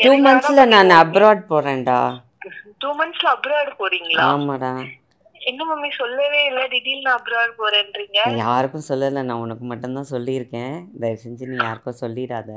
Two மந்த்ஸ்ல நான் abroad போறேன்டா two மந்த்ஸ்ல abroad போறீங்களா ஆமாடா என்ன மம்மி சொல்லவே இல்ல திடீர்னு அப்ராட் போறேன்றீங்க யாருக்கும் சொல்லலை நான் உனக்கு மட்டும்தான் சொல்லியிருக்கேன் தயவு செஞ்சு நீ யாருக்கும் சொல்லிடாத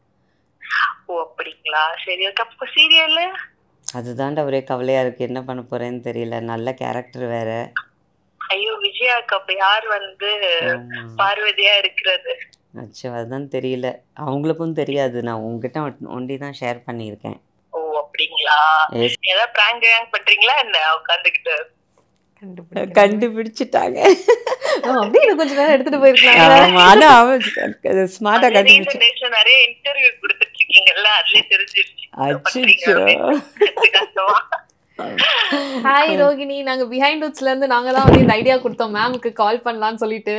ஓ அப்படிங்களா சரி ஓகே அப்ப சீரியல்ல அதுதான்டா ஒரே கவலையா இருக்கு என்ன பண்ண போறேன்னு தெரியல நல்ல கேரக்டர் வேற ஐயோ விஜயாக்கு அப்ப யார் வந்து ஆமா. பார்வதியா இருக்கிறது அச்சோ அதுதான் தெரியல அவங்களுக்கும் தெரியாது நான் உங்ககிட்ட ஒண்டி தான் ஷேர் பண்ணியிருக்கேன் ஓ அப்படிங்களா Yes. ஏதாவது பிராங்க் கேங் பண்றீங்களா என்ன உட்காந்துக்கிட்டு கண்டுபிடிக்கிறேன். கண்டுபிடிச்சிட்டாங்க ஆ, அப்படியே இன்னும் கொஞ்ச நேரம் எடுத்துட்டு போயிருக்கலாம் ஆமா, ஆனா அவன் ஸ்மார்ட்டா already இந்த கண்டுபிடிச்சு டேஸ்ல நிறைய இன்டர்வியூ கொடுத்துட்டு இருக்கீங்கல்ல அதுலயே தெரிஞ்சிருச்சு என்ன பண்றீங்க அச்சோ அப்படின்னு. கஷ்டமா? ஹாய் ரோகிணி நாங்க பிஹைண்ட் உட்ஸ்ல இருந்து நாங்க தான் வந்து இந்த ஐடியா கொடுத்தோம் மேம்க்கு கால் பண்ணலாம்னு சொல்லிட்டு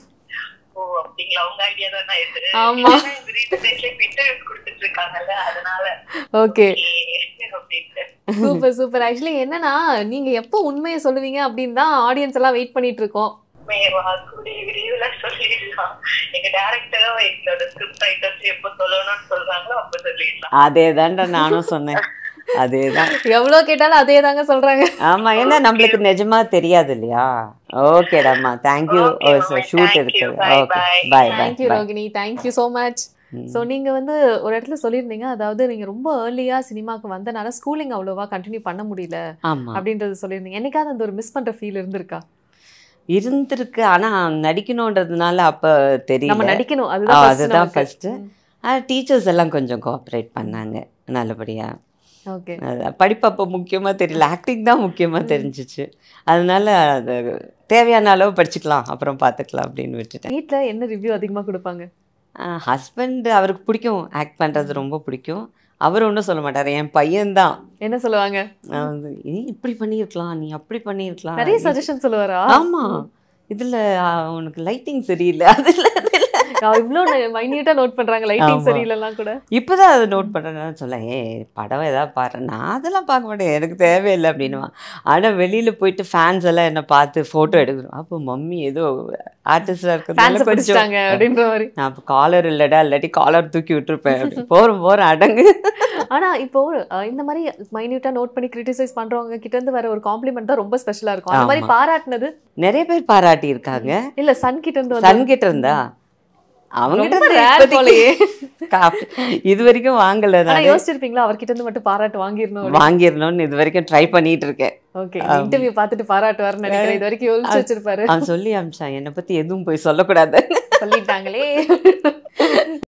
ஓ அப்படிங்களா உங்க ஐடியா தானே இது ஆமா. ஏன்னா இந்த recent days ல இப்ப interviews கொடுத்துட்டு இருக்காங்கல்ல அதனால ஓகே okay அப்படின்ட்டு சூப்பர் சூப்பர் ஆக்சுவலி என்னன்னா நீங்க எப்போ உண்மையை சொல்லுவீங்க அப்படின்னு தான் ஆடியன்ஸ் எல்லாம் வெயிட் பண்ணிட்டு இருக்கோம் மேவா கூடிய விரைவில் சொல்லிடலாம் எங்க டேரக்டரும் எங்களோட ஸ்கிரிப்ட் ரைட்டர்ஸ் எப்ப சொல்லணும்னு சொல்றாங்களோ அப்ப சொல்லிடலாம் அதே தான்டா நானும் சொன்னேன் அதேதான் எவ்வளவு கேட்டாலும் அதே தாங்க சொல்றாங்க ஆமா ஏன்னா நம்மளுக்கு நிஜமா தெரியாது இல்லையா ஓகேடாம்மா thank you Okay, ma'am. Shoot Thank இருக்கு you. Bye, okay bye. Bye bye thank you Rohini thank you so much so நீங்க வந்து ஒரு இடத்துல சொல்லியிருந்தீங்க அதாவது நீங்க ரொம்ப ஏர்லியா சினிமாக்கு வந்தனால ஸ்கூலிங் அவ்வளோவா கண்டினியூ பண்ண முடியல ஆமா அப்படின்றது சொல்லியிருந்தீங்க என்னைக்காவது அந்த ஒரு மிஸ் பண்ற ஃபீல் இருந்திருக்கா இருந்திருக்கு ஆனா நடிக்கணுன்றதுனால அப்ப நம்ம தெரியல நடிக்கணும் ஆ, அதுதான் first அதுதான் நமக்கு. ஃபர்ஸ்ட் டீச்சர்ஸ் எல்லாம் கொஞ்சம் கோஆப்ரேட் பண்ணாங்க நல்லபடியா ஓகே அது படிப்பு அப்போ முக்கியமா தெரியல ஆக்டிங் தான் முக்கியமா தெரிஞ்சிச்சு அதனால அது தேவையான அளவு படிச்சுக்கலாம் அப்புறம் பார்த்துக்கலாம் அப்படின்னு விட்டுட்டேன் வீட்ல என்ன ரிவ்யூ அதிகமா கொடுப்பாங்க ஹஸ்பண்ட் அவருக்கு பிடிக்கும் ஆக்ட் பண்றது ரொம்ப பிடிக்கும் அவர் ஒன்றும் சொல்ல மாட்டார் என் பையன்தான் என்ன சொல்லுவாங்க நான் வந்து, நீ இப்படி பண்ணியிருக்கலாம் நீ அப்படி பண்ணியிருக்கலாம் நிறைய சஜஷன் சொல்லுவாரா ஆமா இதுல ஆ, உனக்கு லைட்டிங் சரியில்லை அதுல அதுல. இவ்ளோ மைன்யூட்டா நோட் பண்றாங்க லைட்டிங் ஆமா. சரியில்லைலாம் கூட இப்பதான் அதை நோட் பண்றேன்னு சொல்ல ஏ படம் ஏதாவது பாரு நான் அதெல்லாம் பார்க்க மாட்டேன் எனக்கு தேவையில்லை அப்படின்னுவான் ஆனா வெளியில போயிட்டு ஃபேன்ஸ் எல்லாம் என்ன பார்த்து போட்டோ எடுக்கணும் அப்போ மம்மி ஏதோ ஆர்டிஸ்டா ஃபேன்ஸ் இருக்கிறதுனால கொஞ்சம் பிடிச்சிட்டாங்க அப்படின்ற மாதிரி நான் இப்போ காலர் இல்லடா இல்லாட்டி காலர் தூக்கி விட்டுருப்பேன் அப்படி. போறோம் போறோம் அடங்கு ஆனா இப்போ அஹ், இந்த மாதிரி மைன்யூட்டா நோட் பண்ணி கிரிட்டிசைஸ் பண்றவங்க கிட்ட இருந்து வர ஒரு காம்ப்ளிமெண்ட் தான் ரொம்ப ஸ்பெஷலா இருக்கும் அந்த மாதிரி ஆமா. பாராட்டுனது நிறைய பேர் பாராட்டி இருக்காங்க இல்ல சன் கிட்ட இருந்து வந்து சன் கிட்ட இருந்தா அவங்க ரொம்ப கிட்ட rare இருந்து போலயே. இப்போதைக்கு காப்பி- இது வரைக்கும் வாங்கல ஆனா நான் யோசிச்சிருப்பீங்களா அவர்கிட்ட இருந்து மட்டும் பாராட்டு வாங்கிடணும் வாங்கிடணும்னு இது வரைக்கும் ட்ரை பண்ணிட்டு இருக்கேன் ஓகே இன்டர்வியூ பார்த்துட்டு பாராட்டுவாருன்னு நினைக்கிறேன் இது வரைக்கும் யோசிச்சு வச்சிருப்பாரு அவன் சொல்லி அமிச்சான் என்னை பத்தி எதுவும் போய் சொல்லக்கூடாது சொல்லிட்டாங்களே